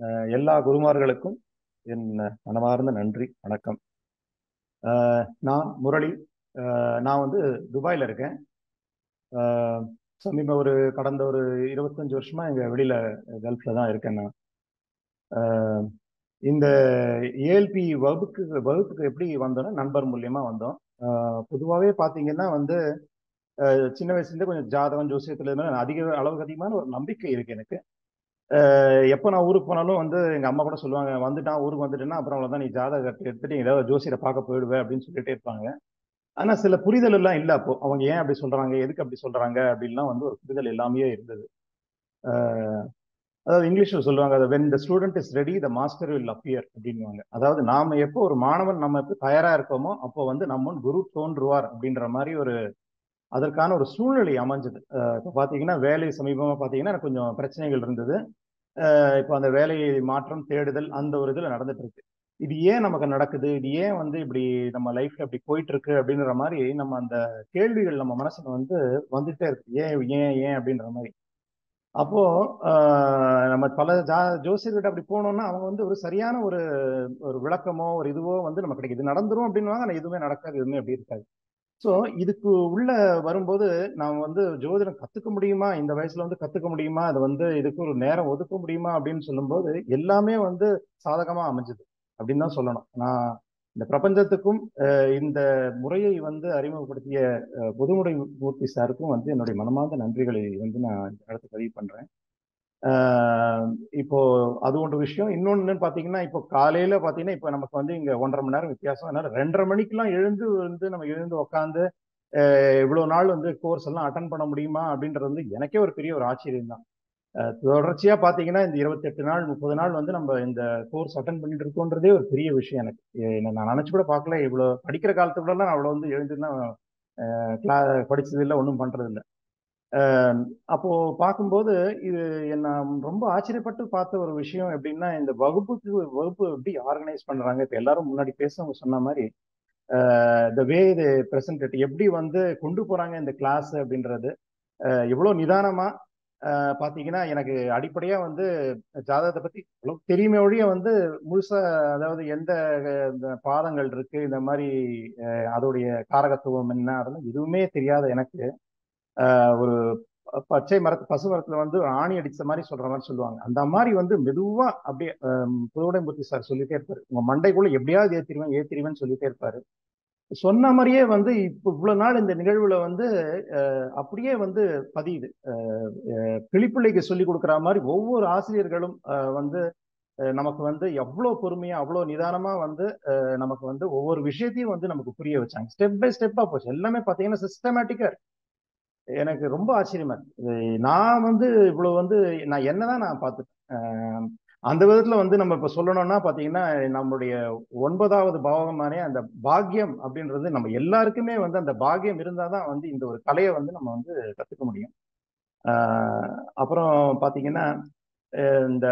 அஹ் எல்லா குருமார்களுக்கும் என் மனமார்ந்த நன்றி வணக்கம் அஹ் நான் முரளி அஹ் நான் வந்து துபாயில் இருக்கேன் அஹ் சமீப ஒரு கடந்த ஒரு இருபத்தஞ்சு வருஷமா இங்க வெளியில கல்ஃப்ல தான் இருக்கேன் நான் அஹ் இந்த ஏஎல்பி வகுப்புக்கு வகுப்புக்கு எப்படி வந்தோம்னா நண்பர் மூலியமா வந்தோம் பொதுவாகவே பார்த்தீங்கன்னா வந்து அஹ் சின்ன வயசுலேருந்து கொஞ்சம் ஜாதகம் ஜோசியத்துல இருந்து அதிக அளவுக்கு அதிகமான ஒரு நம்பிக்கை இருக்கு எனக்கு அஹ் எப்போ நான் ஊருக்கு போனாலும் வந்து எங்க அம்மா கூட சொல்லுவாங்க வந்துட்டான் ஊருக்கு வந்துட்டேன்னா அப்புறம் அவ்வளோதான் நீ ஜாதகத்தை எடுத்துட்டு ஏதாவது ஜோசியரை பார்க்க போயிடுவேன் அப்படின்னு சொல்லிட்டே இருப்பாங்க ஆனா சில புரிதல் எல்லாம் இல்ல அப்போ அவங்க ஏன் அப்படி சொல்றாங்க எதுக்கு அப்படி சொல்றாங்க அப்படின்லாம் வந்து ஒரு புரிதல் எல்லாமே இருந்தது அஹ் அதாவது இங்கிலீஷ்ல சொல்லுவாங்க அது when the student is ready the master will appear அப்படின்வாங்க அதாவது நாம எப்போ ஒரு மாணவன் நம்ம எப்போ தயாரா இருக்கோமோ அப்போ வந்து நம்ம குரு தோன்றுவார் அப்படின்ற மாதிரி ஒரு அதற்கான ஒரு சூழ்நிலை அமைஞ்சது இப்போ பார்த்தீங்கன்னா வேலை சமீபமாக பார்த்தீங்கன்னா எனக்கு கொஞ்சம் பிரச்சனைகள் இருந்தது இப்போ அந்த வேலை மாற்றம் தேடுதல் அந்த ஒரு இதில் நடந்துட்டு இருக்கு இது ஏன் நமக்கு நடக்குது இது ஏன் வந்து இப்படி நம்ம லைஃப்ல இப்படி போயிட்டு இருக்கு அப்படின்ற மாதிரி நம்ம அந்த கேள்விகள் நம்ம மனசுல வந்து வந்துட்டே இருக்கு ஏன் ஏன் ஏன் அப்படின்ற மாதிரி அப்போ நம்ம பல ஜா ஜோசியர்கிட்ட அப்படி போனோம்னா அவங்க வந்து ஒரு சரியான ஒரு ஒரு விளக்கமோ ஒரு இதுவோ வந்து நமக்கு கிடைக்குது நடந்துரும் அப்படின்வாங்க ஆனால் எதுவுமே நடக்காது எதுவுமே அப்படி இருக்காது ஸோ இதுக்கு உள்ள வரும்போது நாம் வந்து ஜோதிடம் கத்துக்க முடியுமா இந்த வயசுல வந்து கத்துக்க முடியுமா அது வந்து இதுக்கு ஒரு நேரம் ஒதுக்க முடியுமா அப்படின்னு சொல்லும்போது எல்லாமே வந்து சாதகமா அமைஞ்சது அப்படின்னு தான் சொல்லணும் நான் இந்த பிரபஞ்சத்துக்கும் இந்த முறையை வந்து அறிமுகப்படுத்திய புதுமுறை மூர்த்தி சாருக்கும் வந்து என்னுடைய மனமார்ந்த நன்றிகளை வந்து நான் இந்த இடத்துல பதிவு பண்றேன் இப்போ அது ஒன்று விஷயம் இன்னொன்னு பாத்தீங்கன்னா இப்போ காலையில பாத்தீங்கன்னா இப்போ நமக்கு வந்து இங்க ஒன்றரை மணி நேரம் வித்தியாசம் அதனால ரெண்டரை மணிக்கெல்லாம் எழுந்து வந்து நம்ம எழுந்து உட்காந்து இவ்வளவு நாள் வந்து கோர்ஸ் எல்லாம் அட்டன் பண்ண முடியுமா அப்படின்றது வந்து எனக்கே ஒரு பெரிய ஒரு ஆச்சரியம் தான் தொடர்ச்சியா பாத்தீங்கன்னா இந்த இருபத்தெட்டு நாள் முப்பது நாள் வந்து நம்ம இந்த கோர்ஸ் அட்டன் பண்ணிட்டு இருக்கோன்றதே ஒரு பெரிய விஷயம் எனக்கு நான் நினைச்சு கூட பார்க்கல இவ்வளவு படிக்கிற காலத்து கூட நான் அவ்வளவு வந்து எழுந்துலாம் கிளா படிச்சது இல்லை ஒன்றும் பண்றது இல்லை அப்போ பார்க்கும்போது இது என்ன ரொம்ப ஆச்சரியப்பட்டு பார்த்த ஒரு விஷயம் எப்படின்னா இந்த வகுப்புக்கு வகுப்பு எப்படி ஆர்கனைஸ் பண்றாங்க இப்போ எல்லாரும் முன்னாடி பேசவங்க சொன்ன மாதிரி த வே இது பிரசன்டேட் எப்படி வந்து கொண்டு போறாங்க இந்த கிளாஸ் அப்படின்றது எவ்வளோ நிதானமா பார்த்தீங்கன்னா எனக்கு அடிப்படையா வந்து ஜாதகத்தை பத்தி தெரியுமே ஒழிய வந்து முழுசா அதாவது எந்த பாதங்கள் இருக்கு இந்த மாதிரி அதோடைய காரகத்துவம் என்ன அதெல்லாம் எதுவுமே தெரியாத எனக்கு ஒரு பச்சை மரத்து பசு மரத்துல வந்து ஆணி அடிச்ச மாதிரி சொல்ற மாதிரி சொல்லுவாங்க அந்த மாதிரி வந்து மெதுவா அப்படியே புதுவுடைம்புத்தி சார் சொல்லிட்டே இருப்பாரு உங்க மண்டைக்குள்ள எப்படியாவது ஏத்திருவேன் ஏத்திருவேன்னு சொல்லிட்டே இருப்பாரு சொன்ன மாதிரியே வந்து இப்போ இவ்வளவு நாள் இந்த நிகழ்வுல வந்து அப்படியே வந்து பதியுது கிளிப்பிள்ளைக்கு சொல்லி கொடுக்குற மாதிரி ஒவ்வொரு ஆசிரியர்களும் வந்து நமக்கு வந்து எவ்வளோ பொறுமையா அவ்வளோ நிதானமா வந்து நமக்கு வந்து ஒவ்வொரு விஷயத்தையும் வந்து நமக்கு புரிய வச்சாங்க ஸ்டெப் பை ஸ்டெப்பா போச்சு எல்லாமே பார்த்தீங்கன்னா சிஸ்டமேட்டிக்கா இருக்கு எனக்கு ரொம்ப ஆச்சரியமா இருக்கு நான் வந்து இவ்வளவு வந்து நான் என்னதான் நான் பார்த்துட்டேன் அந்த விதத்துல வந்து நம்ம இப்ப சொல்லணும்னா பாத்தீங்கன்னா நம்முடைய ஒன்பதாவது பாவகமானே அந்த பாக்கியம் அப்படின்றது நம்ம எல்லாருக்குமே வந்து அந்த பாக்கியம் இருந்தாதான் வந்து இந்த ஒரு கலையை வந்து நம்ம வந்து கத்துக்க முடியும் அப்புறம் பாத்தீங்கன்னா இந்த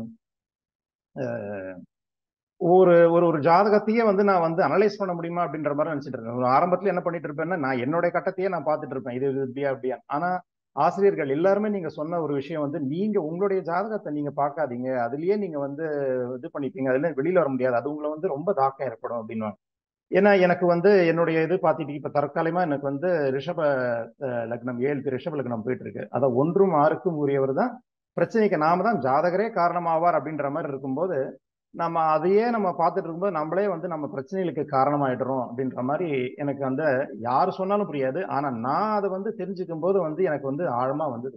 ஒரு ஒரு ஒரு ஜாதகத்தையே வந்து நான் வந்து அனலைஸ் பண்ண முடியுமா அப்படின்ற மாதிரி நினைச்சிட்டு இருக்கேன் ஆரம்பத்துல என்ன பண்ணிட்டு இருப்பேன்னா நான் என்னுடைய கட்டத்தையே நான் பார்த்துட்டு இருப்பேன் இது இப்படியா அப்படியா ஆனா ஆசிரியர்கள் எல்லாருமே நீங்க சொன்ன ஒரு விஷயம் வந்து நீங்க உங்களுடைய ஜாதகத்தை நீங்க பார்க்காதீங்க அதுலயே நீங்க வந்து இது பண்ணிப்பீங்க அதுல வெளியில வர முடியாது அது உங்களை வந்து ரொம்ப தாக்கம் ஏற்படும் அப்படின்னு ஏன்னா எனக்கு வந்து என்னுடைய இது பார்த்துட்டு இப்ப தற்காலிகமா எனக்கு வந்து ரிஷப லக்னம் ஏழு ரிஷப லக்னம் போயிட்டு இருக்கு அதை ஒன்றும் ஆறுக்கும் உரியவர் தான் பிரச்சனைக்கு நாம தான் ஜாதகரே காரணமாவார் அப்படின்ற மாதிரி இருக்கும்போது நம்ம அதையே நம்ம பார்த்துட்டு இருக்கும்போது நம்மளே வந்து நம்ம பிரச்சனைகளுக்கு காரணமாயிடுறோம் அப்படின்ற மாதிரி எனக்கு அந்த யார் சொன்னாலும் புரியாது ஆனா நான் அதை வந்து தெரிஞ்சுக்கும் போது வந்து எனக்கு வந்து ஆழமா வந்து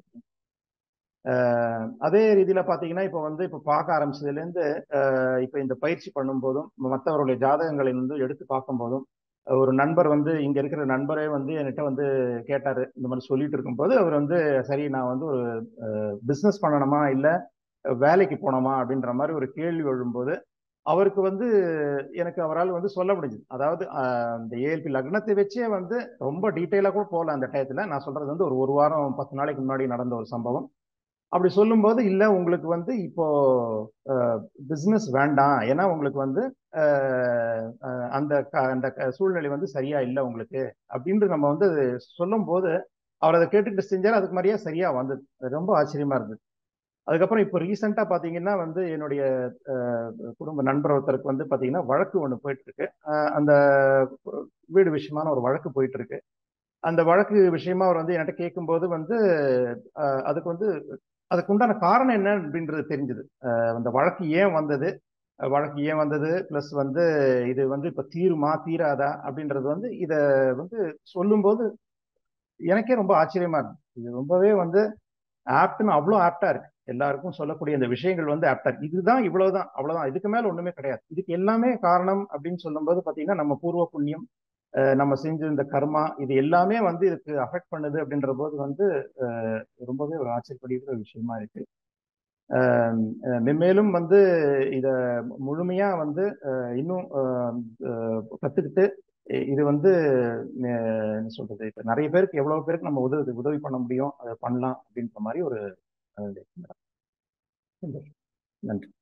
அதே ரீதியில பாத்தீங்கன்னா இப்ப வந்து இப்ப பார்க்க ஆரம்பிச்சதுல இருந்து இப்ப இந்த பயிற்சி பண்ணும் போதும் மற்றவருடைய ஜாதகங்களை வந்து எடுத்து பார்க்கும் போதும் ஒரு நண்பர் வந்து இங்க இருக்கிற நண்பரே வந்து என்கிட்ட வந்து கேட்டாரு இந்த மாதிரி சொல்லிட்டு இருக்கும்போது அவர் வந்து சரி நான் வந்து ஒரு பிசினஸ் பண்ணணுமா இல்ல வேலைக்கு போனோமா அப்படின்ற மாதிரி ஒரு கேள்வி எழும்போது அவருக்கு வந்து எனக்கு அவரால் வந்து சொல்ல முடிஞ்சுது அதாவது இந்த ஏஎல்பி லக்னத்தை வச்சே வந்து ரொம்ப டீட்டெயிலாக கூட போகல அந்த டயத்தில் நான் சொல்றது வந்து ஒரு ஒரு வாரம் பத்து நாளைக்கு முன்னாடி நடந்த ஒரு சம்பவம் அப்படி சொல்லும்போது இல்லை உங்களுக்கு வந்து இப்போ பிஸ்னஸ் வேண்டாம் ஏன்னா உங்களுக்கு வந்து அந்த அந்த சூழ்நிலை வந்து சரியா இல்லை உங்களுக்கு அப்படின்ட்டு நம்ம வந்து சொல்லும் போது அவர் அதை கேட்டுட்டு செஞ்சார் அதுக்கு மாதிரியே சரியா வந்தது ரொம்ப ஆச்சரியமா இருந்தது அதுக்கப்புறம் இப்போ ரீசெண்டாக பார்த்தீங்கன்னா வந்து என்னுடைய குடும்ப நண்பர் ஒருத்தருக்கு வந்து பார்த்தீங்கன்னா வழக்கு ஒன்று போயிட்டு இருக்கு அந்த வீடு விஷயமான ஒரு வழக்கு போயிட்டு இருக்கு அந்த வழக்கு விஷயமா அவர் வந்து என்கிட்ட கேட்கும்போது வந்து அதுக்கு வந்து அதுக்கு உண்டான காரணம் என்ன அப்படின்றது தெரிஞ்சது அந்த வழக்கு ஏன் வந்தது வழக்கு ஏன் வந்தது ப்ளஸ் வந்து இது வந்து இப்போ தீருமா தீராதா அப்படின்றது வந்து இதை வந்து சொல்லும்போது எனக்கே ரொம்ப ஆச்சரியமா இருக்கு இது ரொம்பவே வந்து ஆப்ட்னு அவ்வளோ ஆப்டா இருக்கு எல்லாருக்கும் சொல்லக்கூடிய இந்த விஷயங்கள் வந்து ஆப்டா இருக்கு இதுதான் இவ்வளவுதான் அவ்வளவுதான் இதுக்கு மேல ஒண்ணுமே கிடையாது இதுக்கு எல்லாமே காரணம் அப்படின்னு சொல்லும்போது பாத்தீங்கன்னா நம்ம பூர்வ புண்ணியம் நம்ம செஞ்ச இந்த கர்மா இது எல்லாமே வந்து இதுக்கு அஃபெக்ட் பண்ணுது அப்படின்ற போது வந்து ரொம்பவே ஒரு ஆச்சரியப்படுகிற விஷயமா இருக்கு மென்மேலும் வந்து இத முழுமையா வந்து இன்னும் கத்துக்கிட்டு இது வந்து என்ன சொல்றது இப்ப நிறைய பேருக்கு எவ்வளவு பேருக்கு நம்ம உதவி உதவி பண்ண முடியும் அதை பண்ணலாம் அப்படின்ற மாதிரி ஒரு நன்றி